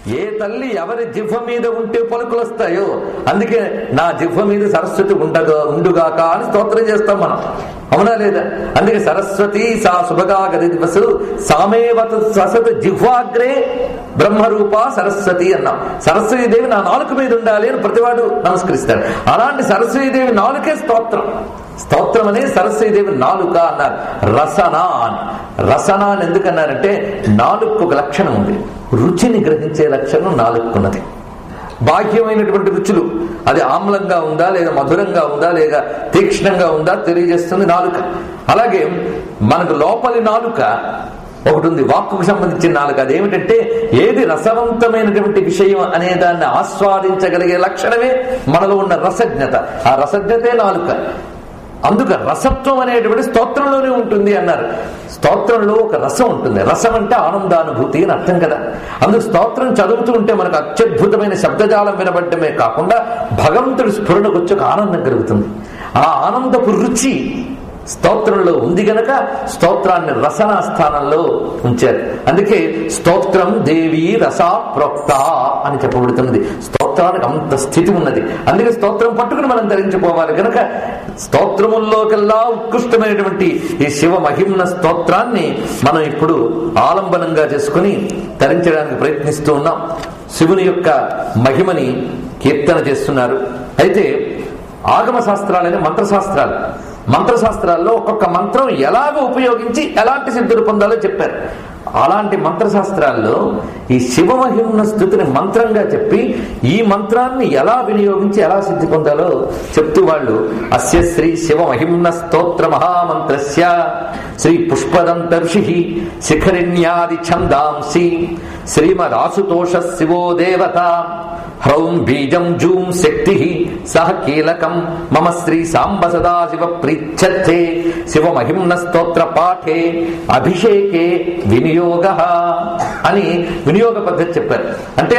ఏ తల్లి ఎవరి జిహ్వ మీద ఉంటే పలుకులు వస్తాయో అందుకే నా జిహ్వ మీద సరస్వతి ఉండగా ఉండుగాక అని స్తోత్రం చేస్తాం మనం అవునా లేదా అందుకే సరస్వతి సా శుభగా గది దివసు సామేవత ససత్ జిహ్వాగ్రే బ్రహ్మరూప సరస్వతి అన్నాం సరస్వతీదేవి నా నాలుక మీద ఉండాలి అని ప్రతివాడు నమస్కరిస్తాడు అలాంటి సరస్వతీదేవి నాలుకే స్తోత్రం స్తోత్రం అనే సరస్వతీదేవి నాలుక అన్నారు రసన అని రసన అని ఎందుకన్నారంటే నాలుగు ఒక లక్షణం ఉంది రుచిని గ్రహించే లక్షణం నాలుగున్నది బాహ్యమైనటువంటి రుచులు అది ఆమ్లంగా ఉందా లేదా మధురంగా ఉందా లేదా తీక్ష్ణంగా ఉందా తెలియజేస్తుంది నాలుక అలాగే మనకు లోపలి నాలుక ఒకటి ఉంది వాక్కుకు సంబంధించిన నాలుక అదేమిటంటే ఏది రసవంతమైనటువంటి విషయం అనే దాన్ని ఆస్వాదించగలిగే లక్షణమే మనలో ఉన్న రసజ్ఞత ఆ రసజ్ఞతే నాలుక అందుక రసత్వం అనేటువంటి స్తోత్రంలోనే ఉంటుంది అన్నారు స్తోత్రంలో ఒక రసం ఉంటుంది రసం అంటే ఆనందానుభూతి అని అర్థం కదా అందుకు స్తోత్రం చదువుతూ ఉంటే మనకు అత్యద్భుతమైన శబ్దజాలం వినబడ్డమే కాకుండా భగవంతుడి స్ఫురణకు వచ్చి ఒక ఆనందం కలుగుతుంది ఆ ఆనందపు రుచి స్తోత్రంలో ఉంది గనక స్తోత్రాన్ని రసనా స్థానంలో ఉంచారు అందుకే స్తోత్రం దేవి రసా ప్రోక్త అని చెప్పబడుతున్నది స్తోత్రానికి అంత స్థితి ఉన్నది అందుకే స్తోత్రం పట్టుకుని మనం ధరించిపోవాలి గనక స్తోత్రముల్లోకెల్లా ఉత్కృష్టమైనటువంటి ఈ శివ మహిమ్న స్తోత్రాన్ని మనం ఇప్పుడు ఆలంబనంగా చేసుకుని ధరించడానికి ప్రయత్నిస్తూ ఉన్నాం శివుని యొక్క మహిమని కీర్తన చేస్తున్నారు అయితే ఆగమ శాస్త్రాలని మంత్రశాస్త్రాలు మంత్రశాస్త్రాల్లో ఒక్కొక్క మంత్రం ఎలాగ ఉపయోగించి ఎలాంటి సిద్ధులు పొందాలో చెప్పారు అలాంటి మంత్రశాస్త్రాల్లో ఈ శివమహిమ్న స్థుతిని మంత్రంగా చెప్పి ఈ మంత్రాన్ని ఎలా వినియోగించి ఎలా సిద్ధి పొందాలో చెప్తూ వాళ్ళు అస్య శ్రీ శివమహిమ్న స్తోత్ర మహామంత్రస్య శ్రీ పుష్పదంత ఋషి శిఖరిణ్యాది ఛందాంసి శ్రీమదాసుతోష శివో దేవత హ్రౌం బీజం జూం శక్తి సహ కీలకం మమ శ్రీ సాంబ సదాశివ ప్రీచ్చే శివ మహిమ్న స్తోత్ర పాఠే అభిషేకే వినియోగ అని వినియోగ పద్ధతి చెప్పారు అంటే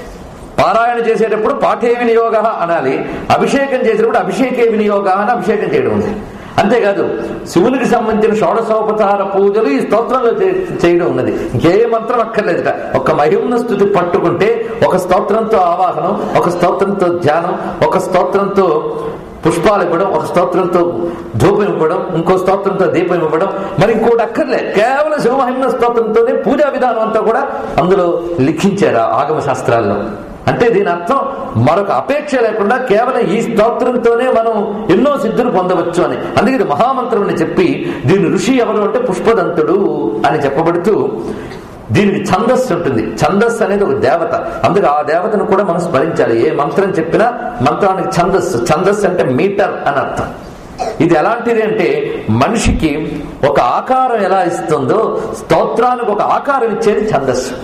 పారాయణ చేసేటప్పుడు పాఠే వినియోగ అనాలి అభిషేకం చేసేటప్పుడు అభిషేకే వినియోగ అని అభిషేకం చేయడం ఉంది అంతేకాదు శివునికి సంబంధించిన షోడశోపచార పూజలు ఈ స్తోత్రంలో చే- చేయడం ఉన్నది ఇంకే మంత్రం అక్కర్లేదుట ఒక మహిమ్న స్థుతి పట్టుకుంటే ఒక స్తోత్రంతో ఆవాహనం ఒక స్తోత్రంతో ధ్యానం ఒక స్తోత్రంతో పుష్పాలు ఇవ్వడం ఒక స్తోత్రంతో ధూపం ఇవ్వడం ఇంకో స్తోత్రంతో దీపం ఇవ్వడం మరి ఇంకోటి అక్కర్లే కేవలం శివమహిమ్న స్తోత్రంతోనే పూజా విధానం అంతా కూడా అందులో లిఖించారు ఆ ఆగమ శాస్త్రాల్లో అంటే దీని అర్థం మరొక అపేక్ష లేకుండా కేవలం ఈ స్తోత్రంతోనే మనం ఎన్నో సిద్ధులు పొందవచ్చు అని అందుకే ఇది మహామంత్రం అని చెప్పి దీని ఋషి ఎవరు అంటే పుష్పదంతుడు అని చెప్పబడుతూ దీనికి ఛందస్సు ఉంటుంది ఛందస్సు అనేది ఒక దేవత అందుకే ఆ దేవతను కూడా మనం స్మరించాలి ఏ మంత్రం చెప్పినా మంత్రానికి ఛందస్సు ఛందస్సు అంటే మీటర్ అని అర్థం ఇది ఎలాంటిది అంటే మనిషికి ఒక ఆకారం ఎలా ఇస్తుందో స్తోత్రానికి ఒక ఆకారం ఇచ్చేది ఛందస్సు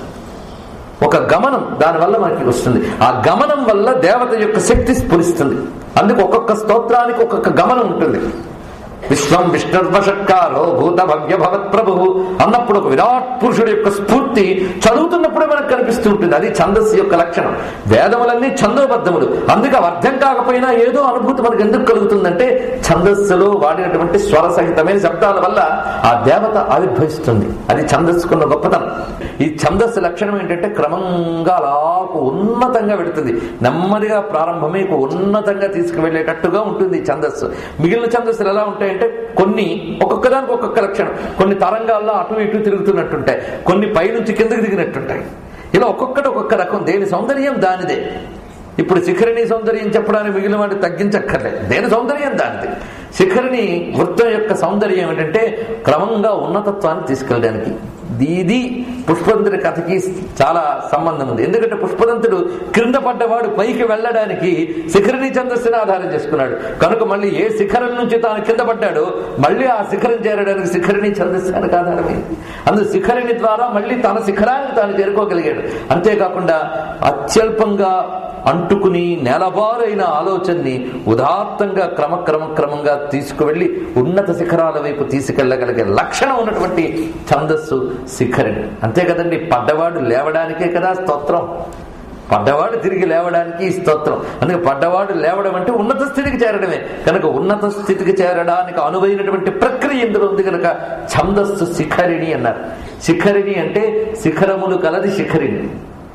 ఒక గమనం దానివల్ల మనకి వస్తుంది ఆ గమనం వల్ల దేవత యొక్క శక్తి స్ఫురిస్తుంది అందుకు ఒక్కొక్క స్తోత్రానికి ఒక్కొక్క గమనం ఉంటుంది విశ్వం విష్ణుర్వషట్కారో భూత భవ్య భవత్ ప్రభు అన్నప్పుడు ఒక విరాట్ పురుషుడు యొక్క స్ఫూర్తి చదువుతున్నప్పుడే మనకు కనిపిస్తూ ఉంటుంది అది ఛందస్సు యొక్క లక్షణం వేదములన్నీ ఛందోబద్ధములు అందుకే అవి అర్థం కాకపోయినా ఏదో అనుభూతి మనకు ఎందుకు కలుగుతుందంటే ఛందస్సులో వాడినటువంటి స్వర సహితమైన శబ్దాల వల్ల ఆ దేవత ఆవిర్భవిస్తుంది అది ఛందస్సుకున్న గొప్పతనం ఈ ఛందస్సు లక్షణం ఏంటంటే క్రమంగా అలా ఒక ఉన్నతంగా వెడుతుంది నెమ్మదిగా ప్రారంభమే ఒక ఉన్నతంగా తీసుకువెళ్ళేటట్టుగా ఉంటుంది ఈ ఛందస్సు మిగిలిన ఛందస్సులు ఎలా ఉంటాయంటే కొన్ని ఒక్కొక్క దానికి ఒక్కొక్క లక్షణం కొన్ని తరంగాల్లో అటు ఇటు తిరుగుతున్నట్టుంటాయి కొన్ని పైనుంచి కిందకి దిగినట్టుంటాయి ఇలా ఒక్కొక్కటి ఒక్కొక్క రకం దేని సౌందర్యం దానిదే ఇప్పుడు శిఖరిణి సౌందర్యం చెప్పడానికి మిగిలిన వాటిని తగ్గించక్కర్లేదు దేని సౌందర్యం దానిది శిఖరిణి వృత్తం యొక్క సౌందర్యం ఏంటంటే క్రమంగా ఉన్నతత్వాన్ని తీసుకెళ్ళడానికి ఇది పుష్పదంతుడి కథకి చాలా సంబంధం ఉంది ఎందుకంటే పుష్పదంతుడు క్రింద పడ్డవాడు పైకి వెళ్ళడానికి శిఖరిణి ఛందస్సుని ఆధారం చేసుకున్నాడు కనుక మళ్ళీ ఏ శిఖరం నుంచి తాను కింద పడ్డాడో మళ్ళీ ఆ శిఖరం చేరడానికి శిఖరిణి ఛందస్సానికి ఆధారమైంది అందు శిఖరిణి ద్వారా మళ్ళీ తన శిఖరాన్ని తాను చేరుకోగలిగాడు అంతేకాకుండా అత్యల్పంగా అంటుకుని నెలబారైన ఆలోచనని ఉదాత్తంగా క్రమక్రమ క్రమంగా తీసుకువెళ్లి ఉన్నత శిఖరాల వైపు తీసుకెళ్లగలిగే లక్షణం ఉన్నటువంటి ఛందస్సు శిఖరిణి అంతే కదండి పడ్డవాడు లేవడానికే కదా స్తోత్రం పడ్డవాడు తిరిగి లేవడానికి ఈ స్తోత్రం అందుకే పడ్డవాడు లేవడం అంటే ఉన్నత స్థితికి చేరడమే కనుక ఉన్నత స్థితికి చేరడానికి అనువైనటువంటి ప్రక్రియ ఇందులో ఉంది కనుక ఛందస్సు శిఖరిణి అన్నారు శిఖరిణి అంటే శిఖరములు కలది శిఖరిణి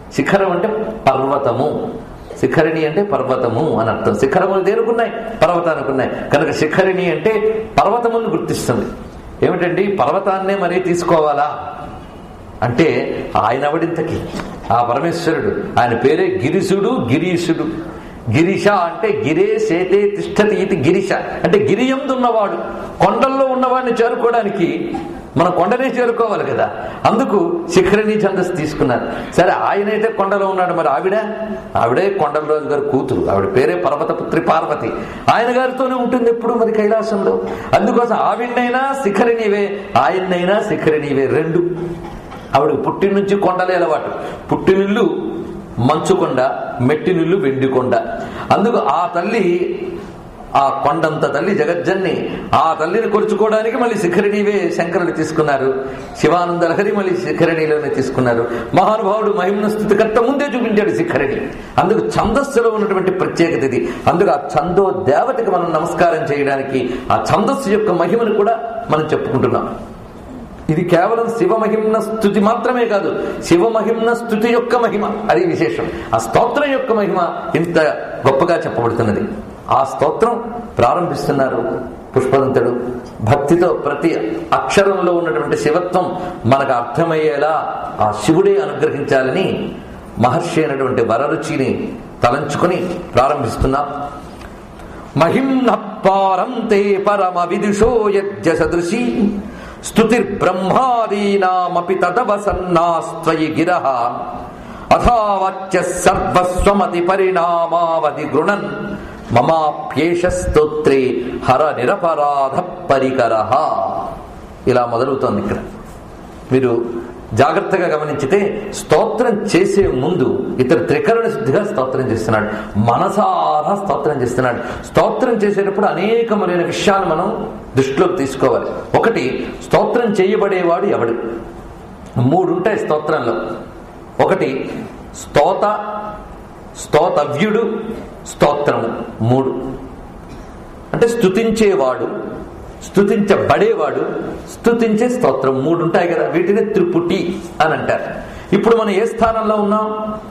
శిఖరం అంటే పర్వతము శిఖరిణి అంటే పర్వతము అని అర్థం శిఖరములు దేనుకున్నాయి పర్వతానికి ఉన్నాయి కనుక శిఖరిణి అంటే పర్వతమును గుర్తిస్తుంది ఏమిటండి పర్వతాన్నే మరీ తీసుకోవాలా అంటే ఆయన అవడింతకి ఆ పరమేశ్వరుడు ఆయన పేరే గిరిశుడు గిరీశుడు గిరిష అంటే గిరే సేతే తిష్టతి ఇది గిరిష అంటే గిరియందున్నవాడు కొండల్లో ఉన్నవాడిని చేరుకోవడానికి మనం కొండనే చేరుకోవాలి కదా అందుకు శిఖరిణి ఛందస్సు తీసుకున్నారు సరే ఆయనైతే కొండలో ఉన్నాడు మరి ఆవిడ ఆవిడే కొండలరాజు గారి కూతురు ఆవిడ పేరే పర్వతపుత్రి పార్వతి ఆయన గారితోనే ఉంటుంది ఎప్పుడు మరి కైలాసంలో అందుకోసం ఆవిడనైనా శిఖరిణివే ఆయన్నైనా శిఖరిణివే రెండు ఆవిడ పుట్టిన నుంచి కొండలే అలవాటు పుట్టినిల్లు మంచుకొండ మెట్టినిల్లు వెండికొండ అందుకు ఆ తల్లి ఆ కొండంత తల్లి జగజ్జన్ని ఆ తల్లిని కొలుచుకోవడానికి మళ్ళీ శిఖరిణివే శంకరులు తీసుకున్నారు శివానంద లహరి మళ్ళీ శిఖరిణిలోనే తీసుకున్నారు మహానుభావుడు మహిమ్న స్థుతికర్త ముందే చూపించాడు శిఖరిణి అందుకు ఛందస్సులో ఉన్నటువంటి ప్రత్యేకత ఇది అందుకు ఆ ఛందో దేవతకి మనం నమస్కారం చేయడానికి ఆ ఛందస్సు యొక్క మహిమను కూడా మనం చెప్పుకుంటున్నాం ఇది కేవలం శివమహిమ్న స్థుతి మాత్రమే కాదు శివమహిమ్న స్థుతి యొక్క మహిమ అది విశేషం ఆ స్తోత్రం యొక్క మహిమ ఇంత గొప్పగా చెప్పబడుతున్నది ఆ స్తోత్రం ప్రారంభిస్తున్నారు పుష్పదంతుడు భక్తితో ప్రతి అక్షరంలో ఉన్నటువంటి శివత్వం మనకు అర్థమయ్యేలా ఆ శివుడే అనుగ్రహించాలని మహర్షి అయినటువంటి వరరుచిని తలంచుకుని ప్రారంభిస్తున్నాం మహిమ్న పారంతే పరమ విదుషో యజ్ఞ సదృశీ స్తుతిర్బ్రహ్మాదీనామపి తదవసన్నాస్త్వయి గిర అథావచ్య సర్వస్వమతి పరిణామావధి గృణన్ మమాప్యేష స్తోత్రే హర నిరపరాధ పరికర ఇలా మొదలవుతోంది ఇక్కడ మీరు జాగ్రత్తగా గమనించితే స్తోత్రం చేసే ముందు ఇతరు త్రికరణ శుద్ధిగా స్తోత్రం చేస్తున్నాడు మనసారా స్తోత్రం చేస్తున్నాడు స్తోత్రం చేసేటప్పుడు అనేకములైన విషయాలు మనం దృష్టిలోకి తీసుకోవాలి ఒకటి స్తోత్రం చేయబడేవాడు ఎవడు మూడు ఉంటాయి స్తోత్రంలో ఒకటి స్తోత స్తోతవ్యుడు స్తోత్రము మూడు అంటే స్తుతించేవాడు స్తుతించబడేవాడు స్తుతించే స్తోత్రం మూడు ఉంటాయి కదా వీటిని త్రిపుటి అని అంటారు ఇప్పుడు మనం ఏ స్థానంలో ఉన్నాం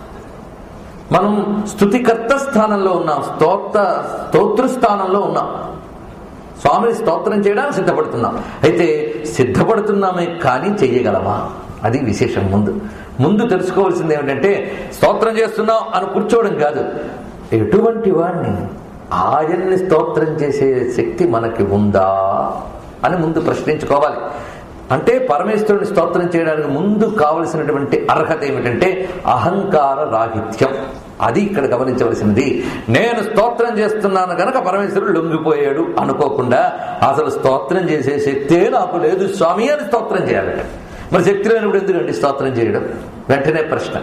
మనం స్తుతికర్త స్థానంలో ఉన్నాం స్తోత్ర స్తోత్ర స్థానంలో ఉన్నాం స్వామిని స్తోత్రం చేయడానికి సిద్ధపడుతున్నాం అయితే సిద్ధపడుతున్నామే కానీ చెయ్యగలమా అది విశేషం ముందు ముందు తెలుసుకోవాల్సింది ఏమిటంటే స్తోత్రం చేస్తున్నాం అని కూర్చోవడం కాదు ఎటువంటి వాడిని ఆయన్ని స్తోత్రం చేసే శక్తి మనకి ఉందా అని ముందు ప్రశ్నించుకోవాలి అంటే పరమేశ్వరుని స్తోత్రం చేయడానికి ముందు కావలసినటువంటి అర్హత ఏమిటంటే అహంకార రాహిత్యం అది ఇక్కడ గమనించవలసినది నేను స్తోత్రం చేస్తున్నాను గనక పరమేశ్వరుడు లొంగిపోయాడు అనుకోకుండా అసలు స్తోత్రం చేసే శక్తే నాకు లేదు స్వామి అని స్తోత్రం చేయాలట మరి శక్తి లేనప్పుడు ఎందుకండి స్తోత్రం చేయడం వెంటనే ప్రశ్న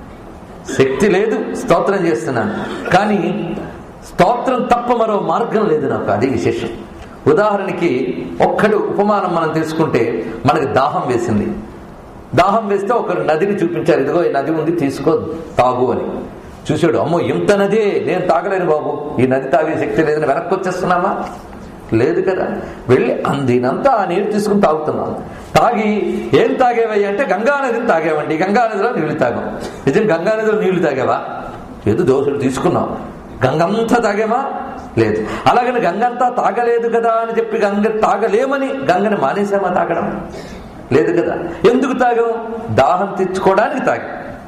శక్తి లేదు స్తోత్రం చేస్తున్నాను కానీ స్తోత్రం తప్ప మరో మార్గం లేదు నాకు అది విశేషం ఉదాహరణకి ఒక్కడు ఉపమానం మనం తీసుకుంటే మనకి దాహం వేసింది దాహం వేస్తే ఒకరు నదిని చూపించారు ఇదిగో ఈ నది ఉంది తీసుకో తాగు అని చూశాడు అమ్మో ఇంత నదే నేను తాగలేను బాబు ఈ నది తాగే శక్తి లేదని వెనక్కి వచ్చేస్తున్నామా లేదు కదా వెళ్ళి అందినంత ఆ నీరు తీసుకుని తాగుతున్నాం తాగి ఏం తాగేవయ్య అంటే గంగా నదిని తాగేవండి గంగా నదిలో నీళ్లు తాగాం నిజం గంగా నదిలో నీళ్లు తాగేవా ఏదో దోశలు తీసుకున్నాం గంగంతా తాగేమా లేదు అలాగని గంగంతా తాగలేదు కదా అని చెప్పి గంగ తాగలేమని గంగని మానేసామా తాగడం లేదు కదా ఎందుకు తాగాం దాహం తెచ్చుకోవడానికి తాగాం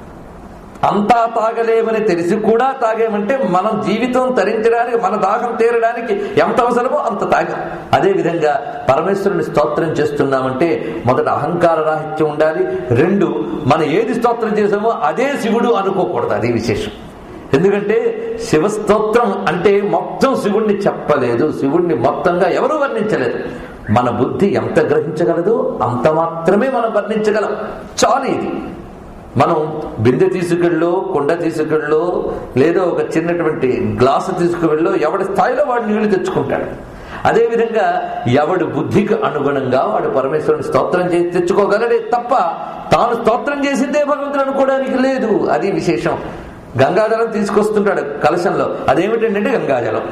అంతా తాగలేమని తెలిసి కూడా తాగేమంటే మనం జీవితం తరించడానికి మన దాహం తీరడానికి ఎంత అవసరమో అంత తాగాం అదే విధంగా పరమేశ్వరుని స్తోత్రం చేస్తున్నామంటే మొదట అహంకార రాహిత్యం ఉండాలి రెండు మనం ఏది స్తోత్రం చేసామో అదే శివుడు అనుకోకూడదు అది విశేషం ఎందుకంటే శివస్తోత్రం అంటే మొత్తం శివుణ్ణి చెప్పలేదు శివుణ్ణి మొత్తంగా ఎవరు వర్ణించలేదు మన బుద్ధి ఎంత గ్రహించగలదో అంత మాత్రమే మనం వర్ణించగలం చాలు ఇది మనం బిందె తీసుకెళ్ళో కుండ తీసుకెళ్ళో లేదా ఒక చిన్నటువంటి గ్లాసు తీసుకువెళ్ళో ఎవడి స్థాయిలో వాడు నీళ్లు తెచ్చుకుంటాడు అదేవిధంగా ఎవడి బుద్ధికి అనుగుణంగా వాడు పరమేశ్వరుని స్తోత్రం చేసి తెచ్చుకోగలడే తప్ప తాను స్తోత్రం చేసిందే భగవంతుడు అనుకోవడానికి లేదు అది విశేషం గంగాజలం తీసుకొస్తుంటాడు కలశంలో అదేమిటంటే గంగాజలం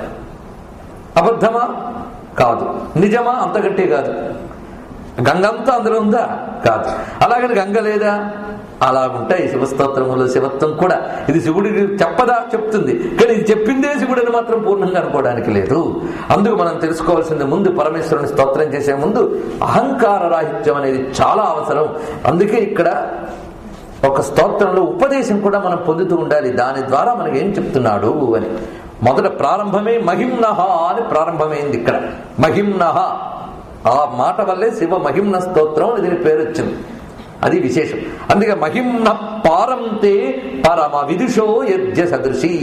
అబద్ధమా కాదు నిజమా అంతకంటే కాదు గంగంతా అందులో ఉందా కాదు అలాగని గంగ లేదా అలాగుంటాయి శివస్తోత్రములు శివత్వం కూడా ఇది శివుడికి చెప్పదా చెప్తుంది కానీ ఇది చెప్పిందే శివుడిని మాత్రం పూర్ణంగా అనుకోవడానికి లేదు అందుకు మనం తెలుసుకోవాల్సింది ముందు పరమేశ్వరుని స్తోత్రం చేసే ముందు అహంకార రాహిత్యం అనేది చాలా అవసరం అందుకే ఇక్కడ ఒక స్తోత్రంలో ఉపదేశం కూడా మనం పొందుతూ ఉండాలి దాని ద్వారా మనకి ఏం చెప్తున్నాడు అని మొదట ప్రారంభమే మహిమ్నహ అని ప్రారంభమైంది ఇక్కడ మహిమ్నహ ఆ మాట వల్లే శివ మహిమ్న స్తోత్రం అని దీని పేరు వచ్చింది అది విశేషం అందుకే మహిమ్న పారంతే పరమ విదుషో యజ్ఞ సదృశి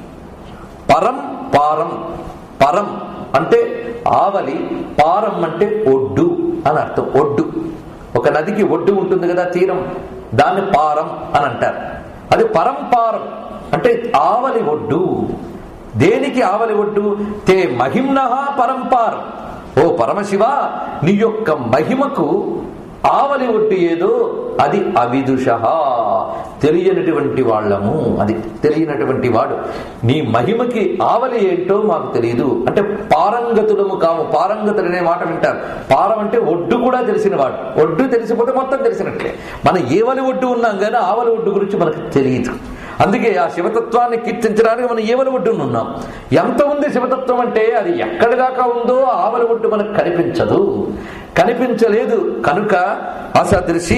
పరం పారం పరం అంటే ఆవలి పారం అంటే ఒడ్డు అని అర్థం ఒడ్డు ఒక నదికి ఒడ్డు ఉంటుంది కదా తీరం దాన్ని పారం అని అంటారు అది పరంపారం అంటే ఆవలి ఒడ్డు దేనికి ఆవలి ఒడ్డు తే మహిమ్న పరంపారం ఓ పరమశివ నీ యొక్క మహిమకు ఆవలి ఒడ్డు ఏదో అది అవిదుష తెలియనటువంటి వాళ్ళము అది తెలియనటువంటి వాడు నీ మహిమకి ఆవలి ఏంటో మాకు తెలియదు అంటే పారంగతులము కాము పారంగతులు అనే మాట వింటారు పారం అంటే ఒడ్డు కూడా తెలిసిన వాడు ఒడ్డు తెలిసిపోతే మొత్తం తెలిసినట్లే మన ఏవలి ఒడ్డు ఉన్నాం కానీ ఆవలి ఒడ్డు గురించి మనకు తెలియదు అందుకే ఆ శివతత్వాన్ని కీర్తించడానికి మనం ఏవలి ఒడ్డున ఉన్నాం ఎంత ఉంది శివతత్వం అంటే అది ఎక్కడి దాకా ఉందో ఆవలి ఒడ్డు మనకు కనిపించదు కనిపించలేదు కనుక అసదృశి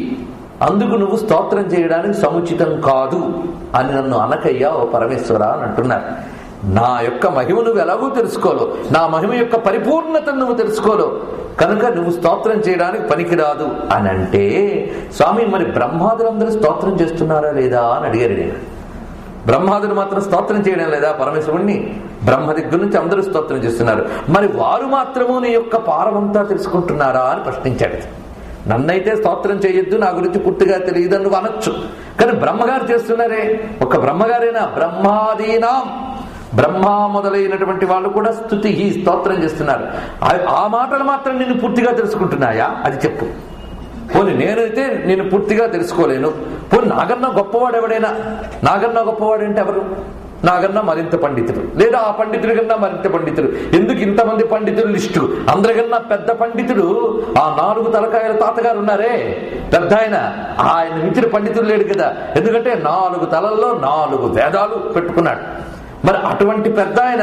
అందుకు నువ్వు స్తోత్రం చేయడానికి సముచితం కాదు అని నన్ను అనకయ్యా ఓ పరమేశ్వర అని అంటున్నారు నా యొక్క మహిమ నువ్వు ఎలాగూ తెలుసుకోలో నా మహిమ యొక్క పరిపూర్ణతను నువ్వు తెలుసుకోలో కనుక నువ్వు స్తోత్రం చేయడానికి పనికిరాదు అని అంటే స్వామి మరి బ్రహ్మాదులందరూ స్తోత్రం చేస్తున్నారా లేదా అని అడిగారు నేను బ్రహ్మాదులు మాత్రం స్తోత్రం చేయడం లేదా పరమేశ్వరుణ్ణి బ్రహ్మ దగ్గర నుంచి అందరూ స్తోత్రం చేస్తున్నారు మరి వారు మాత్రము నీ యొక్క పారమంతా తెలుసుకుంటున్నారా అని ప్రశ్నించాడు నన్నైతే స్తోత్రం చేయొద్దు నా గురించి పూర్తిగా తెలియదు నువ్వు అనొచ్చు కానీ బ్రహ్మగారు చేస్తున్నారే ఒక బ్రహ్మగారేనా బ్రహ్మాదీనాం బ్రహ్మ మొదలైనటువంటి వాళ్ళు కూడా స్థుతి ఈ స్తోత్రం చేస్తున్నారు ఆ- ఆ మాటలు మాత్రం నేను పూర్తిగా తెలుసుకుంటున్నాయా అది చెప్పు పోనీ నేనైతే నేను పూర్తిగా తెలుసుకోలేను పోనీ నాకన్నా గొప్పవాడు ఎవడైనా నాకన్నా గొప్పవాడు అంటే ఎవరు నాకన్నా మరింత పండితుడు లేదా ఆ పండితుడి కన్నా మరింత పండితుడు ఎందుకు ఇంతమంది పండితులు లిస్టు అందరికన్నా పెద్ద పండితుడు ఆ నాలుగు తలకాయల తాతగారు ఉన్నారే పెద్ద ఆయన ఆయన మించిన పండితుడు లేడు కదా ఎందుకంటే నాలుగు తలల్లో నాలుగు వేదాలు పెట్టుకున్నాడు మరి అటువంటి పెద్ద ఆయన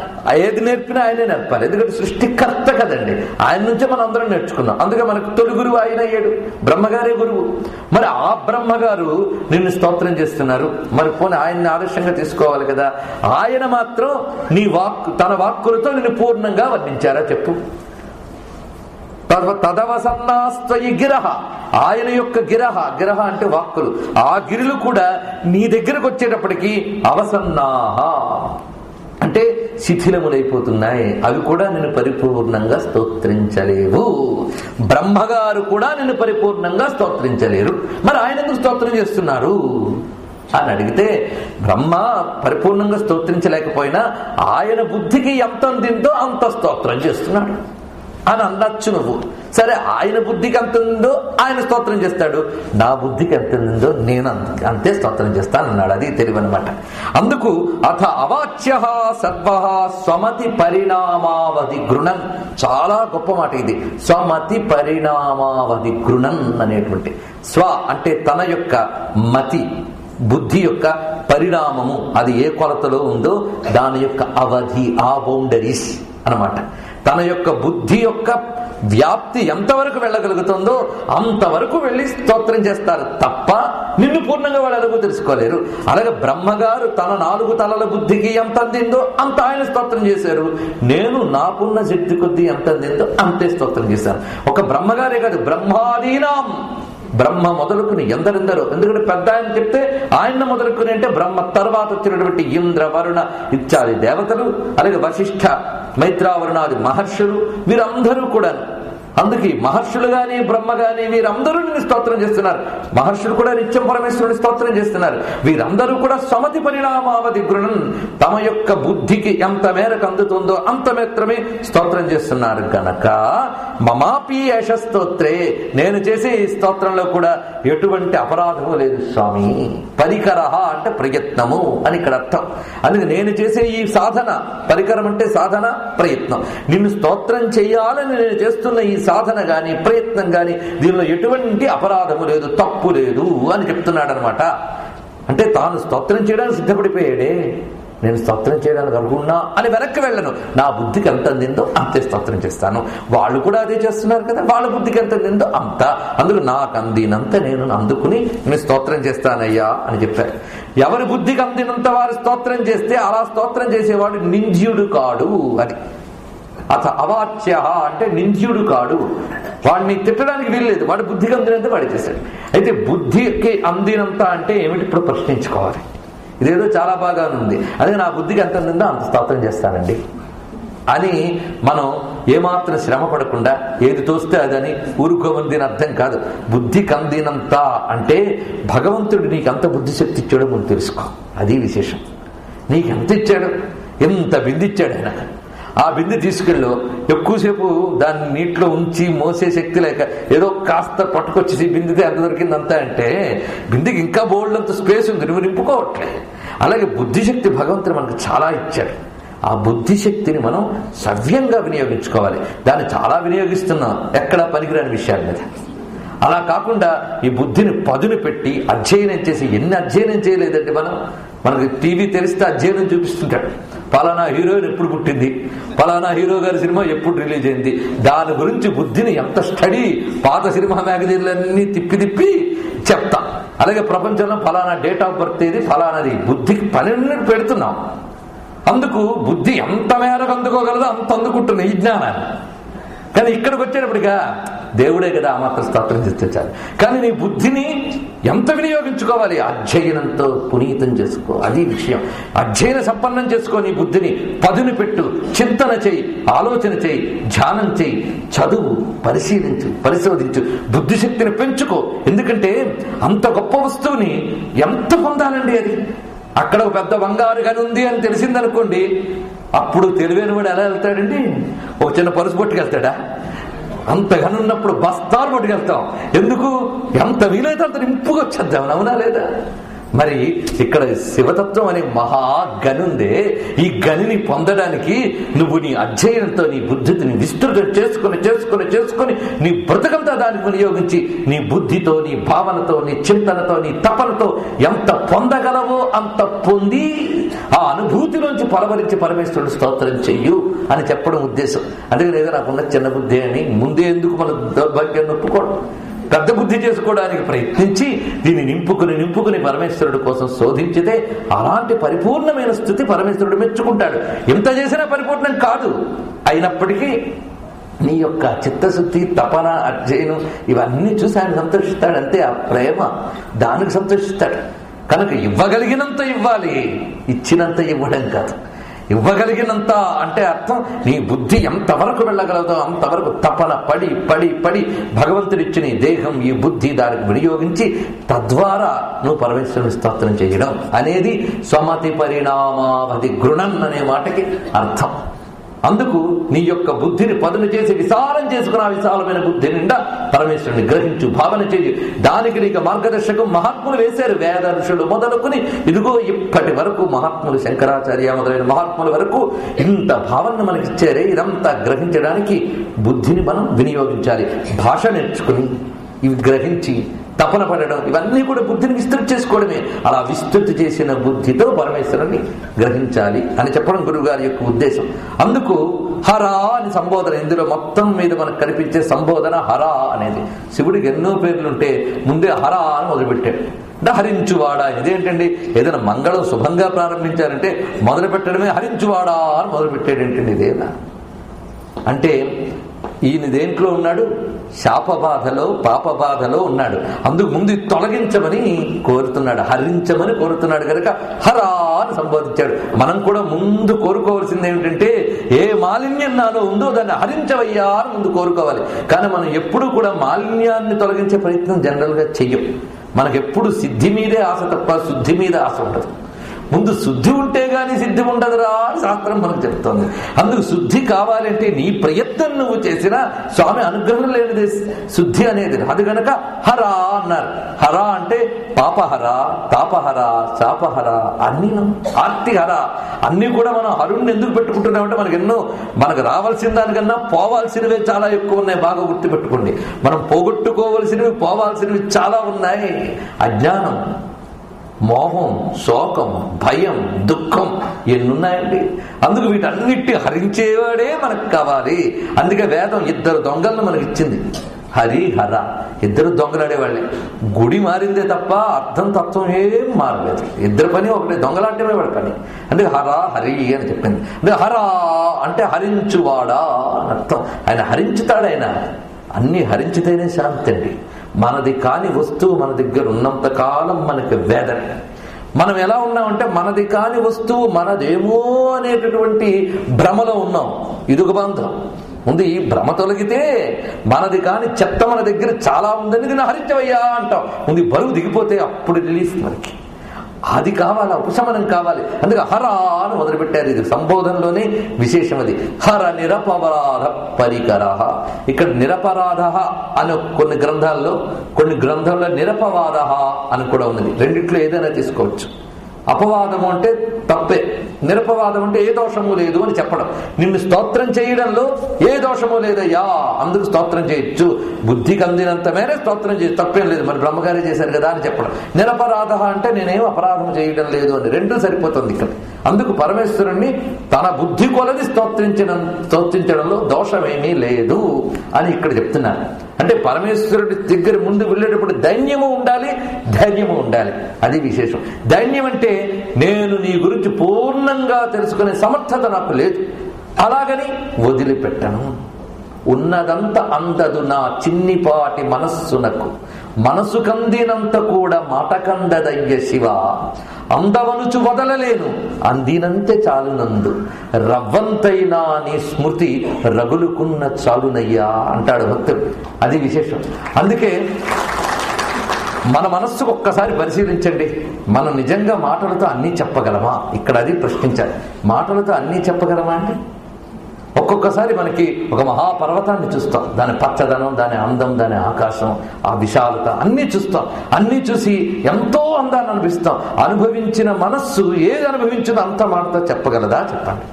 ఏది నేర్పినా ఆయనే నేర్పాలి ఎందుకంటే సృష్టికర్త కదండి ఆయన నుంచే మనం అందరం నేర్చుకున్నాం అందుకే మనకు తొలి గురువు ఆయన అయ్యాడు బ్రహ్మగారే గురువు మరి ఆ బ్రహ్మగారు నిన్ను స్తోత్రం చేస్తున్నారు మరి పోనీ ఆయన్ని ఆదర్శంగా తీసుకోవాలి కదా ఆయన మాత్రం నీ వాక్ తన వాక్కులతో నిన్ను పూర్ణంగా వర్ణించారా చెప్పు తదవ- తదవసన్నాస్త్వయి గిరహ ఆయన యొక్క గిరహ గిరహ అంటే వాక్కులు ఆ గిరులు కూడా నీ దగ్గరకు వచ్చేటప్పటికి అవసన్నాహ అంటే శిథిలములైపోతున్నాయి అవి కూడా నేను పరిపూర్ణంగా స్తోత్రించలేవు బ్రహ్మగారు కూడా నిన్ను పరిపూర్ణంగా స్తోత్రించలేరు మరి ఆయన ఎందుకు స్తోత్రం చేస్తున్నారు అని అడిగితే బ్రహ్మ పరిపూర్ణంగా స్తోత్రించలేకపోయినా ఆయన బుద్ధికి ఎంత అందిందో అంత స్తోత్రం చేస్తున్నాడు అని అనొచ్చు నువ్వు సరే ఆయన బుద్ధికి ఎంత ఉందో ఆయన స్తోత్రం చేస్తాడు నా బుద్ధికి ఎంత ఉందో నేను అంత- అంతే స్తోత్రం చేస్తాను అన్నాడు అది తెలివనమాట అందుకు అథ అవాచ్య సర్వ స్వమతి పరిణామావధి గృణన్ చాలా గొప్ప మాట ఇది స్వమతి పరిణామావధి గృణన్ అనేటువంటి స్వ అంటే తన యొక్క మతి బుద్ధి యొక్క పరిణామము అది ఏ కొలతలో ఉందో దాని యొక్క అవధి ఆ బౌండరీస్ అన్నమాట తన యొక్క బుద్ధి యొక్క వ్యాప్తి ఎంతవరకు వెళ్ళగలుగుతుందో అంతవరకు వెళ్ళి స్తోత్రం చేస్తారు తప్ప నిన్ను పూర్ణంగా వాళ్ళు ఎలాగో తెలుసుకోలేరు అలాగే బ్రహ్మగారు తన నాలుగు తలల బుద్ధికి ఎంత అందిందో అంత ఆయన స్తోత్రం చేశారు నేను నాకున్న శక్తి కొద్దీ ఎంత అందిందో అంతే స్తోత్రం చేశాను ఒక బ్రహ్మగారే కాదు బ్రహ్మాదీనాం బ్రహ్మ మొదలుకుని ఎందరెందరో ఎందుకంటే పెద్ద ఆయన చెప్తే ఆయన మొదలుకుని అంటే బ్రహ్మ తర్వాత వచ్చినటువంటి ఇంద్ర వరుణ ఇత్యాది దేవతలు అలాగే వశిష్ఠ మైత్రావరుణాది మహర్షులు వీరందరూ కూడా అందుకే మహర్షులు గాని బ్రహ్మ గాని వీరందరూ నిన్ను స్తోత్రం చేస్తున్నారు మహర్షులు కూడా నిత్యం పరమేశ్వరుని స్తోత్రం చేస్తున్నారు వీరందరూ కూడా సమతి పరిణామావధి గృణం తమ యొక్క బుద్ధికి ఎంత మేరకు అందుతుందో అంత మాత్రమే స్తోత్రం చేస్తున్నారు గనక మమాపి యశ స్తోత్రే నేను చేసే ఈ స్తోత్రంలో కూడా ఎటువంటి అపరాధము లేదు స్వామి పరికర అంటే ప్రయత్నము అని ఇక్కడ అర్థం అందుకే నేను చేసే ఈ సాధన పరికరం అంటే సాధన ప్రయత్నం నిన్ను స్తోత్రం చేయాలని నేను చేస్తున్న ఈ సాధన గాని ప్రయత్నం గాని దీనిలో ఎటువంటి అపరాధము లేదు తప్పు లేదు అని చెప్తున్నాడు అనమాట అంటే తాను స్తోత్రం చేయడానికి సిద్ధపడిపోయాడే నేను స్తోత్రం చేయడానికి అనుకున్నా అని వెనక్కి వెళ్ళను నా బుద్ధికి ఎంత అందిందో అంతే స్తోత్రం చేస్తాను వాళ్ళు కూడా అదే చేస్తున్నారు కదా వాళ్ళ బుద్ధికి ఎంత అందిందో అంత అందుకు నాకు అందినంత నేను అందుకుని నేను స్తోత్రం చేస్తానయ్యా అని చెప్పారు ఎవరి బుద్ధికి అందినంత వారు స్తోత్రం చేస్తే అలా స్తోత్రం చేసేవాడు నింద్యుడు కాడు అది అత అవాచ్య అంటే నింద్యుడు కాడు వాడిని తిట్టడానికి వీల్లేదు వాడి బుద్ధికి అందినంత వాడు చేశాడు అయితే బుద్ధికి అందినంత అంటే ఏమిటి ఇప్పుడు ప్రశ్నించుకోవాలి ఇదేదో చాలా బాగా ఉంది అదే నా బుద్ధికి ఎంత అందిందో అంత స్తోత్రం చేస్తానండి అని మనం ఏమాత్రం శ్రమ పడకుండా ఏది తోస్తే అదని ఊరుకోమంది అని అర్థం కాదు బుద్ధికి అందినంత అంటే భగవంతుడు నీకు అంత బుద్ధిశక్తి ఇచ్చాడో నువ్వు తెలుసుకో అది విశేషం నీకు ఎంత ఇచ్చాడు ఎంత బింది ఇచ్చాడు ఆయన ఆ బింది తీసుకెళ్ళు ఎక్కువసేపు దాన్ని నీటిలో ఉంచి మోసే శక్తి లేక ఏదో కాస్త పట్టుకొచ్చేసి బిందితే ఎంత దొరికిందంతా అంటే బిందికి ఇంకా బోల్డ్ అంత స్పేస్ ఉంది నువ్వు నింపుకోవట్లేదు అలాగే బుద్ధిశక్తి భగవంతుడు మనకు చాలా ఇచ్చాడు ఆ బుద్ధిశక్తిని మనం సవ్యంగా వినియోగించుకోవాలి దాన్ని చాలా వినియోగిస్తున్నాం ఎక్కడ పనికిరాని విషయాల మీద అలా కాకుండా ఈ బుద్ధిని పదును పెట్టి అధ్యయనం చేసి ఎన్ని అధ్యయనం చేయలేదండి మనం మనకి టీవీ తెరిస్తే అధ్యయనం చూపిస్తుంటాడు పలానా హీరోయిన్ ఎప్పుడు పుట్టింది పలానా హీరో గారి సినిమా ఎప్పుడు రిలీజ్ అయింది దాని గురించి బుద్ధిని ఎంత స్టడీ పాత సినిమా మ్యాగజైన్లన్నీ తిప్పి తిప్పి చెప్తాం అలాగే ప్రపంచంలో ఫలానా డేట్ ఆఫ్ బర్త్ ఏది ఫలానాది బుద్ధికి పని పెడుతున్నాం అందుకు బుద్ధి ఎంత మేరకు అందుకోగలదో అంత అందుకుంటున్నాయి ఈ జ్ఞానాన్ని కానీ ఇక్కడికి వచ్చేటప్పటిగా దేవుడే కదా ఆ మాత్రం స్తోత్రం చేస్తే చాలు కానీ నీ బుద్ధిని ఎంత వినియోగించుకోవాలి అధ్యయనంతో పునీతం చేసుకో అది విషయం అధ్యయన సంపన్నం చేసుకో నీ బుద్ధిని పదుని పెట్టు చింతన చేయి ఆలోచన చేయి ధ్యానం చేయి చదువు పరిశీలించు పరిశోధించు బుద్ధిశక్తిని పెంచుకో ఎందుకంటే అంత గొప్ప వస్తువుని ఎంత పొందాలండి అది అక్కడ ఒక పెద్ద బంగారు గని ఉంది అని తెలిసిందనుకోండి అప్పుడు తెలివైన వాడు ఎలా వెళ్తాడండి ఒక చిన్న పరుసు పట్టుకెళ్తాడా అంత గనున్నప్పుడు బస్తాలు పట్టుకెళ్తాం ఎందుకు ఎంత వీలైతే అంత నింపుగా వచ్చేద్దాం అవునా లేదా మరి ఇక్కడ శివతత్వం అనే మహా గని ఉందే ఈ గనిని పొందడానికి నువ్వు నీ అధ్యయనంతో నీ బుద్ధిని విస్తృతం చేసుకుని చేసుకుని చేసుకుని నీ బ్రతకంతా దానికి వినియోగించి నీ బుద్ధితో నీ భావనతో నీ చింతనతో నీ తపనతో ఎంత పొందగలవో అంత పొంది ఆ అనుభూతిలోంచి పలవరించి పరమేశ్వరుడు స్తోత్రం చెయ్యు అని చెప్పడం ఉద్దేశం అందుకే లేదా నాకున్న చిన్న బుద్ధి అని ముందే ఎందుకు మన దౌర్భాగ్యాన్ని ఒప్పుకోవడం పెద్ద బుద్ధి చేసుకోవడానికి ప్రయత్నించి దీన్ని నింపుకుని నింపుకుని పరమేశ్వరుడు కోసం శోధించితే అలాంటి పరిపూర్ణమైన స్థితి పరమేశ్వరుడు మెచ్చుకుంటాడు ఎంత చేసినా పరిపూర్ణం కాదు అయినప్పటికీ నీ యొక్క చిత్తశుద్ధి తపన అధ్యయనం ఇవన్నీ చూసి ఆయన సంతోషిస్తాడు అంతే ఆ ప్రేమ దానికి సంతోషిస్తాడు కనుక ఇవ్వగలిగినంత ఇవ్వాలి ఇచ్చినంత ఇవ్వడం కాదు ఇవ్వగలిగినంత అంటే అర్థం నీ బుద్ధి ఎంతవరకు వెళ్ళగలదో అంతవరకు తపన పడి పడి పడి భగవంతుడిచ్చిన ఈ దేహం ఈ బుద్ధి దానికి వినియోగించి తద్వారా నువ్వు పరమేశ్వరుని స్తోత్రం చేయడం అనేది స్వమతి పరిణామావధి గృణన్ అనే మాటకి అర్థం అందుకు నీ యొక్క బుద్ధిని పదును చేసి విశాలం చేసుకున్న ఆ విశాలమైన బుద్ధి నిండా పరమేశ్వరుని గ్రహించు భావన చేయి దానికి నీకు మార్గదర్శకం మహాత్ములు వేశారు వేద ఋషులు మొదలుకొని ఇదిగో ఇప్పటి వరకు మహాత్ములు శంకరాచార్య మొదలైన మహాత్ముల వరకు ఇంత భావన మనకి ఇచ్చారే ఇదంతా గ్రహించడానికి బుద్ధిని మనం వినియోగించాలి భాష నేర్చుకుని ఇవి గ్రహించి తపన పడడం ఇవన్నీ కూడా బుద్ధిని విస్తృతి చేసుకోవడమే అలా విస్తృతి చేసిన బుద్ధితో పరమేశ్వరుని గ్రహించాలి అని చెప్పడం గురువు గారి యొక్క ఉద్దేశం అందుకు హరా అని సంబోధన ఇందులో మొత్తం మీద మనకు కనిపించే సంబోధన హరా అనేది శివుడికి ఎన్నో పేర్లుంటే ముందే హరా అని మొదలుపెట్టాడు అంటే హరించువాడా ఇదేంటండి ఏదైనా మంగళం శుభంగా ప్రారంభించారంటే మొదలు పెట్టడమే హరించువాడా అని మొదలు పెట్టాడేంటండి ఇదేనా అంటే ఈయన దేంట్లో ఉన్నాడు శాపబాధలో పాపబాధలో ఉన్నాడు అందుకు ముందు తొలగించమని కోరుతున్నాడు హరించమని కోరుతున్నాడు కనుక హరా అని సంబోధించాడు మనం కూడా ముందు కోరుకోవాల్సింది ఏమిటంటే ఏ మాలిన్యం నాలో ఉందో దాన్ని హరించవయ్యా అని ముందు కోరుకోవాలి కానీ మనం ఎప్పుడు కూడా మాలిన్యాన్ని తొలగించే ప్రయత్నం జనరల్గా చెయ్యం మనకెప్పుడు సిద్ధి మీదే ఆశ తప్ప శుద్ధి మీద ఆశ ఉండదు ముందు శుద్ధి ఉంటే గాని సిద్ధి ఉండదురా అని శాస్త్రం మనకు చెప్తోంది అందుకు శుద్ధి కావాలంటే నీ ప్రయత్నం నువ్వు చేసినా స్వామి అనుగ్రహం లేనిది శుద్ధి అనేది అది గనక హర అన్నారు హర అంటే పాపహర తాపహర శాపహర అన్ని ఆర్తిహర అన్ని కూడా మనం హరుణ్ణి ఎందుకు పెట్టుకుంటున్నామంటే మనకి ఎన్నో మనకు రావాల్సిన దానికన్నా పోవాల్సినవే చాలా ఎక్కువ ఉన్నాయి బాగా గుర్తుపెట్టుకోండి మనం పోగొట్టుకోవలసినవి పోవాల్సినవి చాలా ఉన్నాయి అజ్ఞానం మోహం శోకం భయం దుఃఖం ఎన్నున్నాయండి అందుకు వీటన్నిటి హరించేవాడే మనకు కావాలి అందుకే వేదం ఇద్దరు దొంగలను మనకి ఇచ్చింది హరి హర ఇద్దరు దొంగలాడేవాళ్ళే గుడి మారిందే తప్ప అర్థం తత్వం ఏం మారలేదు ఇద్దరు పని ఒకటి దొంగలాడటమే వాడి పని అంటే హర హరి అని చెప్పింది అంటే హర అంటే హరించువాడా అని అర్థం ఆయన హరించుతాడు ఆయన అన్ని హరించితేనే శాంతి అండి మనది కాని వస్తువు మన దగ్గర ఉన్నంత కాలం మనకి వేదన మనం ఎలా ఉన్నామంటే మనది కాని వస్తువు మనదేమో అనేటటువంటి భ్రమలో ఉన్నాం ఇదొక బంధం ముందు ఈ భ్రమ తొలగితే మనది కాని చెత్త మన దగ్గర చాలా ఉందని దీన్ని హరించవయ్యా అంటాం ముందు ఈ బరువు దిగిపోతే అప్పుడు రిలీఫ్ మనకి అది కావాలి ఉపశమనం కావాలి అందుకే హర అని మొదలుపెట్టారు ఇది సంబోధనలోనే విశేషం అది హర నిరపరాధ పరికర ఇక్కడ నిరపరాధ అని కొన్ని గ్రంథాల్లో కొన్ని గ్రంథాల్లో నిరపవాద అని కూడా ఉన్నది రెండిట్లో ఏదైనా తీసుకోవచ్చు అపవాదము అంటే తప్పే నిరపవాదం అంటే ఏ దోషము లేదు అని చెప్పడం నిన్ను స్తోత్రం చేయడంలో ఏ దోషము లేదయ్యా అందుకు స్తోత్రం చేయొచ్చు బుద్ధికి అందినంత మేరే స్తోత్రం చేయొచ్చు తప్పేం లేదు మరి బ్రహ్మగారే చేశారు కదా అని చెప్పడం నిరపరాధ అంటే నేనేం అపరాధం చేయడం లేదు అని రెండు సరిపోతుంది ఇక్కడ అందుకు పరమేశ్వరుణ్ణి తన బుద్ధి కొలది స్తోత్రించడం స్తోత్రించడంలో దోషమేమీ లేదు అని ఇక్కడ చెప్తున్నారు అంటే పరమేశ్వరుడి దగ్గర ముందు వెళ్ళేటప్పుడు దైన్యము ఉండాలి ధైర్యము ఉండాలి అది విశేషం దైన్యం అంటే నేను నీ గురించి పూర్ణంగా తెలుసుకునే సమర్థత నాకు లేదు అలాగని వదిలిపెట్టను ఉన్నదంత అందదు నా చిన్నిపాటి మనస్సునకు మనసు కందినంత కూడా మాటకందదయ్య శివ అందవనుచు వదలలేను అందినంతే చాలునందు రవ్వంతైనా నీ స్మృతి రగులుకున్న చాలునయ్యా అంటాడు భక్తుడు అది విశేషం అందుకే మన మనస్సుకు ఒక్కసారి పరిశీలించండి మనం నిజంగా మాటలతో అన్నీ చెప్పగలమా ఇక్కడ అది ప్రశ్నించాలి మాటలతో అన్నీ చెప్పగలమా అండి ఒక్కొక్కసారి మనకి ఒక మహాపర్వతాన్ని చూస్తాం దాని పచ్చదనం దాని అందం దాని ఆకాశం ఆ విశాలత అన్నీ చూస్తాం అన్నీ చూసి ఎంతో అందాన్ని అనిపిస్తాం అనుభవించిన మనస్సు ఏది అనుభవించిందో అంత మాటతో చెప్పగలదా చెప్పండి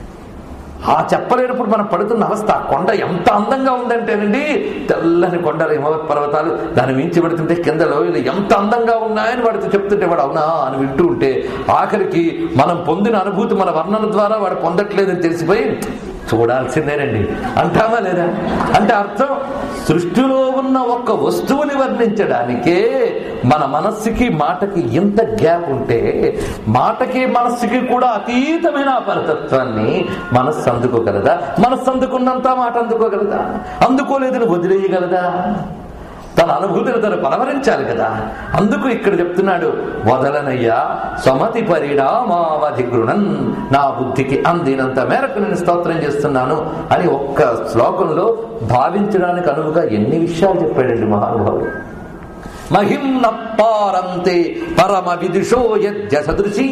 ఆ చెప్పలేనప్పుడు మనం పడుతున్న అవస్థ ఆ కొండ ఎంత అందంగా ఉందంటేనండి తెల్లని కొండలు హిమవత్ పర్వతాలు దాన్ని మించి పడుతుంటే కింద లోయలు ఎంత అందంగా ఉన్నాయని వాడితో చెప్తుంటే వాడు అవునా అని వింటూ ఉంటే ఆఖరికి మనం పొందిన అనుభూతి మన వర్ణన ద్వారా వాడు పొందట్లేదని తెలిసిపోయి చూడాల్సిందేనండి అంటామా లేదా అంటే అర్థం సృష్టిలో ఉన్న ఒక్క వస్తువుని వర్ణించడానికే మన మనస్సుకి మాటకి ఇంత గ్యాప్ ఉంటే మాటకి మనస్సుకి కూడా అతీతమైన అపరతత్వాన్ని మనస్సు అందుకోగలదా మనస్సు అందుకున్నంత మాట అందుకోగలదా అందుకోలేదని వదిలేయగలదా తన అనుభూతిని తను పరవరించాలి కదా అందుకు ఇక్కడ చెప్తున్నాడు వదలనయ్యా సమతి పరిణామావధి గృణన్ నా బుద్ధికి అందినంత మేరకు నేను స్తోత్రం చేస్తున్నాను అని ఒక్క శ్లోకంలో భావించడానికి అనువుగా ఎన్ని విషయాలు చెప్పాడండి మహానుభావుడు మహిమ్న పారంతే పరమ విదుషో యజ్జ సదృశి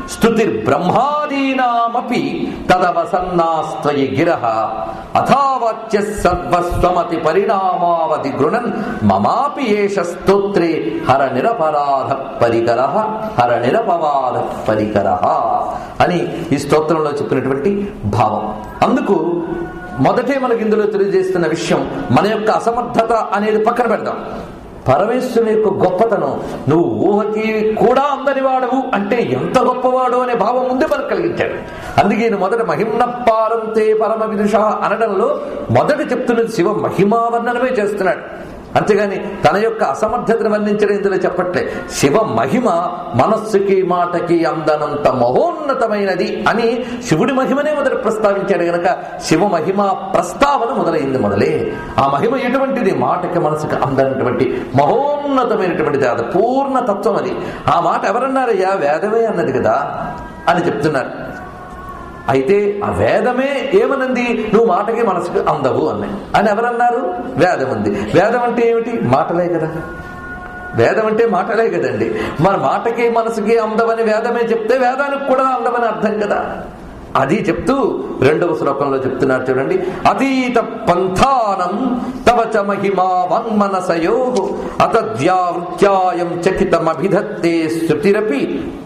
స్తుతిర్బ్రహ్మాదీనామపి తదవసన్నాస్త్వయి గిరః అథావాచ్య సర్వస్వమతి పరిణామావధి గృణన్ మమాపి ఏష స్తోత్రే హర నిరపరాధ పరికర హర నిరపవాద పరికర అని ఈ స్తోత్రంలో చెప్పినటువంటి భావం అందుకు మొదటే మనకి ఇందులో తెలియజేస్తున్న విషయం మన యొక్క అసమర్థత అనేది పక్కన పెడదాం పరమేశ్వరుని యొక్క గొప్పతనం నువ్వు ఊహకి కూడా అందని వాడవు అంటే ఎంత గొప్పవాడు అనే భావం ముందే మనకు కలిగించాడు అందుకే ఈయన మొదట మహిమ్న పారంతే పరమ విదుష అనడంలో మొదట చెప్తున్నది శివ మహిమావర్ణనమే చేస్తున్నాడు అంతేగాని తన యొక్క అసమర్థతను వర్ణించడం ఇందులో చెప్పట్లే శివ మహిమ మనస్సుకి మాటకి అందనంత మహోన్నతమైనది అని శివుడి మహిమనే మొదట ప్రస్తావించాడు గనక శివ మహిమ ప్రస్తావన మొదలైంది మొదలే ఆ మహిమ ఎటువంటిది మాటకి మనసుకి అందనటువంటి మహోన్నతమైనటువంటిది అది పూర్ణ తత్వం అది ఆ మాట ఎవరన్నారయ్యా వేదమే అన్నది కదా అని చెప్తున్నారు అయితే ఆ వేదమే ఏమనంది నువ్వు మాటకి మనసుకు అందవు అన్నాయి అని ఎవరన్నారు వేదం ఉంది వేదం అంటే ఏమిటి మాటలే కదా వేదం అంటే మాటలే కదండి మన మాటకి మనసుకి అందమని వేదమే చెప్తే వేదానికి కూడా అందమని అర్థం కదా అది చెప్తూ రెండవ శ్లోకంలో చెప్తున్నారు చూడండి అతీత పంథానం తవ చ మహిమా వన్మనసయో అతద్యావృత్యాయం చకితమభిధత్తే శృతిరపి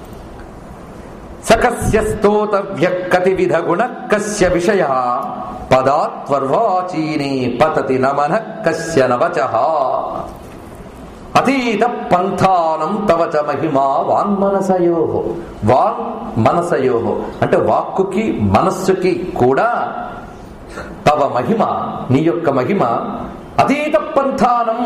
సకస్య స్తోతవ్య కతివిధ గుణ కస్య విషయ పదాత్వర్వాచీని పతతి నమన కస్య నవచ అతీత పంథానం తవ చ మహిమా వాన్మనసయో వాన్ మనసయో అంటే వాక్కుకి మనస్సుకి కూడా తవ మహిమ నీ యొక్క మహిమ అతీత పంథానం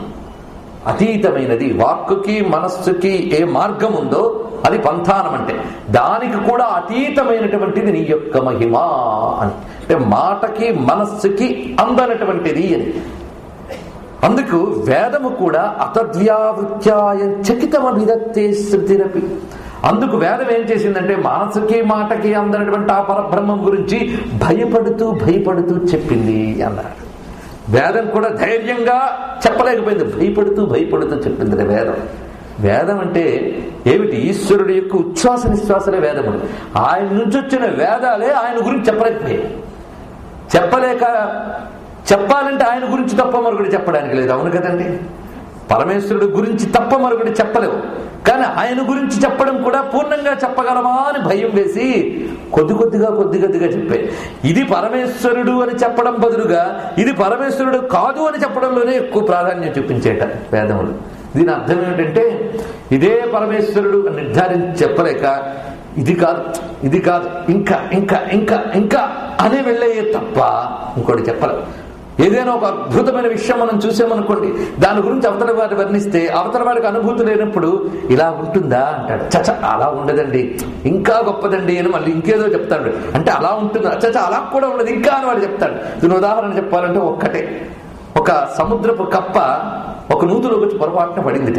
అతీతమైనది వాక్కుకి మనస్సుకి ఏ మార్గం ఉందో అది పంథానం అంటే దానికి కూడా అతీతమైనటువంటిది నీ యొక్క మహిమ అని అంటే మాటకి మనస్సుకి అందనటువంటిది అని అందుకు వేదము కూడా అతద్వ్యావృత్యాయ చకితమభిదత్తే శృతిరపి అందుకు వేదం ఏం చేసిందంటే మనసుకి మాటకి అందనటువంటి ఆ పరబ్రహ్మం గురించి భయపడుతూ భయపడుతూ చెప్పింది అన్నారు వేదం కూడా ధైర్యంగా చెప్పలేకపోయింది భయపడుతూ భయపడుతూ చెప్పింది వేదం వేదం అంటే ఏమిటి ఈశ్వరుడు యొక్క ఉచ్ఛ్వాస నిశ్వాసలే వేదములు ఆయన నుంచి వచ్చిన వేదాలే ఆయన గురించి చెప్పలేకపోయాయి చెప్పలేక చెప్పాలంటే ఆయన గురించి తప్ప మరొకటి చెప్పడానికి లేదు అవును కదండి పరమేశ్వరుడు గురించి తప్ప మరొకటి చెప్పలేవు కానీ ఆయన గురించి చెప్పడం కూడా పూర్ణంగా చెప్పగలమా అని భయం వేసి కొద్ది కొద్దిగా కొద్ది కొద్దిగా చెప్పే ఇది పరమేశ్వరుడు అని చెప్పడం బదులుగా ఇది పరమేశ్వరుడు కాదు అని చెప్పడంలోనే ఎక్కువ ప్రాధాన్యం చూపించేట వేదములు దీని అర్థం ఏమిటంటే ఇదే పరమేశ్వరుడు అని నిర్ధారించి చెప్పలేక ఇది కాదు ఇది కాదు ఇంకా ఇంకా ఇంకా ఇంకా అని వెళ్ళే తప్ప ఇంకోటి చెప్పలేం ఏదైనా ఒక అద్భుతమైన విషయం మనం చూసామనుకోండి దాని గురించి అవతల వారి వర్ణిస్తే అవతల వాడికి అనుభూతి లేనప్పుడు ఇలా ఉంటుందా అంటాడు చచ అలా ఉండదండి ఇంకా గొప్పదండి అని మళ్ళీ ఇంకేదో చెప్తాడు అంటే అలా ఉంటుందా చచ అలా కూడా ఉండదు ఇంకా అని వాడు చెప్తాడు దీని ఉదాహరణ చెప్పాలంటే ఒక్కటే ఒక సముద్రపు కప్ప ఒక నూతులోకి వచ్చి పొరపాటున పడిందిట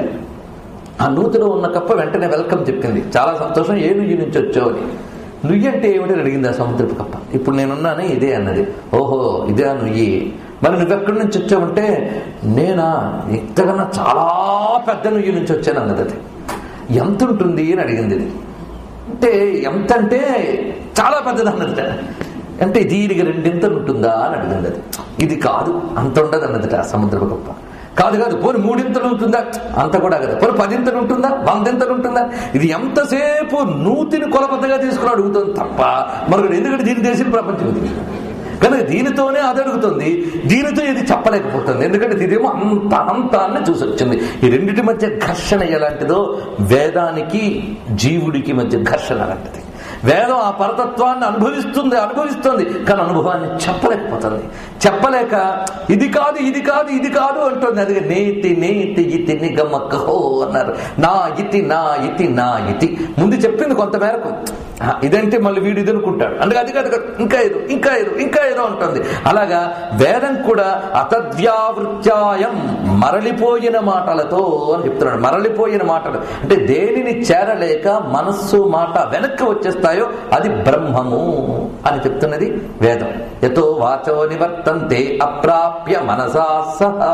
ఆ నూతిలో ఉన్న కప్ప వెంటనే వెల్కమ్ చెప్పింది చాలా సంతోషం ఏ నుయ్యి నుంచి వచ్చావు అని నుయ్యి అంటే ఏమిటి అడిగింది ఆ సముద్రపు కప్ప ఇప్పుడు నేనున్నాను ఇదే అన్నది ఓహో ఇదే ఆ నుయ్యి మరి నువ్వెక్కడి నుంచి వచ్చావంటే నేనా ఇంతకన్నా చాలా పెద్ద నుయ్యి నుంచి వచ్చాను అన్నది అది ఎంత ఉంటుంది అని అడిగింది ఇది అంటే ఎంత అంటే చాలా పెద్దది అన్నదిట అంటే దీనికి రెండింతలు ఉంటుందా అని అడిగింది అది ఇది కాదు అంత ఉండదు అన్నదిట ఆ సముద్రపు కప్ప కాదు కాదు పోనీ మూడింతలు ఉంటుందా అంత కూడా కదా పోనీ పదింతలు ఉంటుందా వందింతలు ఉంటుందా ఇది ఎంతసేపు నూతిని కొలబద్దగా తీసుకుని అడుగుతుంది తప్ప మరొకటి ఎందుకంటే దీన్ని తెలిసిన ప్రపంచం ఇది కనుక దీనితోనే అది అడుగుతుంది దీనితో ఇది చెప్పలేకపోతుంది ఎందుకంటే ఇదేమో అంత అంత అని చూసి వచ్చింది ఈ రెండింటి మధ్య ఘర్షణ ఎలాంటిదో వేదానికి జీవుడికి మధ్య ఘర్షణ అలాంటిది వేదం ఆ పరతత్వాన్ని అనుభవిస్తుంది అనుభవిస్తుంది కానీ అనుభవాన్ని చెప్పలేకపోతుంది చెప్పలేక ఇది కాదు ఇది కాదు ఇది కాదు అంటుంది అది నేతి నేతి ఇతి నిగమకహో అన్నారు నా ఇతి నా ఇతి నా ఇతి ముందు చెప్పింది కొంత మేరకు ఆ, ఇదంటే మళ్ళీ వీడు ఇది అనుకుంటాడు అందుకే అది కాదు కాదు, ఇంకా ఏదో ఇంకా ఏదో ఇంకా ఏదో ఉంటుంది అలాగా వేదం కూడా అతద్వ్యావృత్యాయం మరలిపోయిన మాటలతో అని చెప్తున్నాడు మరలిపోయిన మాటలు అంటే దేనిని చేరలేక మనస్సు మాట వెనక్కి వచ్చేస్తాయో అది బ్రహ్మము అని చెప్తున్నది వేదం ఎతో వాచో నివర్తంతే అప్రాప్య మనసా సహా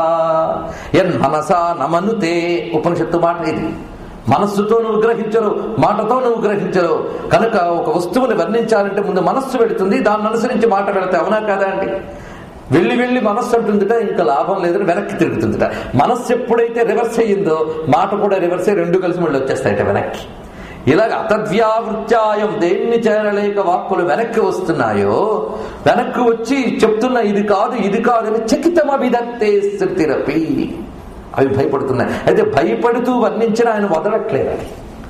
ఎన్ మనసా నమనుతే ఉపనిషత్తు మాట ఇది మనస్సుతో నువ్వు గ్రహించరు మాటతో నువ్వు గ్రహించరు కనుక ఒక వస్తువుని వర్ణించాలంటే ముందు మనస్సు పెడుతుంది దాన్ని అనుసరించి మాట పెడతాయి అవునా కాదా అండి వెళ్ళి వెళ్ళి మనస్సు అంటుందిట ఇంకా లాభం లేదని వెనక్కి తిరుగుతుందిట మనస్సు ఎప్పుడైతే రివర్స్ అయ్యిందో మాట కూడా రివర్స్ అయ్యి రెండు కలిసి మళ్ళీ వచ్చేస్తాయట వెనక్కి ఇలాగ అతద్వ్యావృత్యాయం దేన్ని చేరలేక వాక్కులు వెనక్కి వస్తున్నాయో వెనక్కి వచ్చి చెప్తున్న ఇది కాదు ఇది కాదు అని చకితమభిదత్తే స్థితిరపి అవి భయపడుతున్నాయి అయితే భయపడుతూ వర్ణించిన ఆయన వదలట్లేదు అది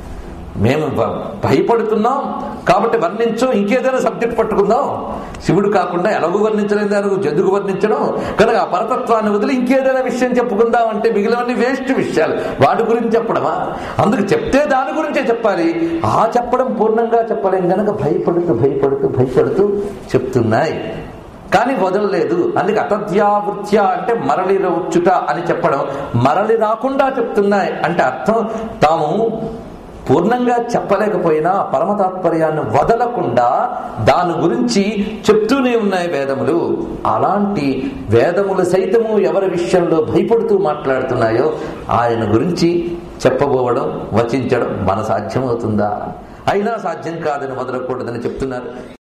మేము భ- భయపడుతున్నాం కాబట్టి వర్ణించు ఇంకేదైనా సబ్జెక్ట్ పట్టుకుందాం శివుడు కాకుండా ఎలాగూ వర్ణించలేదు దానికి జంతుకు వర్ణించడం కనుక ఆ పరతత్వాన్ని వదిలి ఇంకేదైనా విషయం చెప్పుకుందాం అంటే మిగిలినవన్నీ వేస్ట్ విషయాలు వాటి గురించి చెప్పడమా అందుకు చెప్తే దాని గురించే చెప్పాలి ఆ చెప్పడం పూర్ణంగా చెప్పలేం కనుక భయపడుతూ భయపడుతూ భయపడుతూ చెప్తున్నాయి కానీ వదలలేదు అందుకే అతద్యావృత్య అంటే మరలి వచ్చుట అని చెప్పడం మరలి రాకుండా చెప్తున్నాయి అంటే అర్థం తాము పూర్ణంగా చెప్పలేకపోయినా ఆ పరమ తాత్పర్యాన్ని వదలకుండా దాని గురించి చెప్తూనే ఉన్నాయి వేదములు అలాంటి వేదములు సైతము ఎవరి విషయంలో భయపడుతూ మాట్లాడుతున్నాయో ఆయన గురించి చెప్పబోవడం వచించడం మన సాధ్యమవుతుందా అయినా సాధ్యం కాదని వదలకూడదని చెప్తున్నారు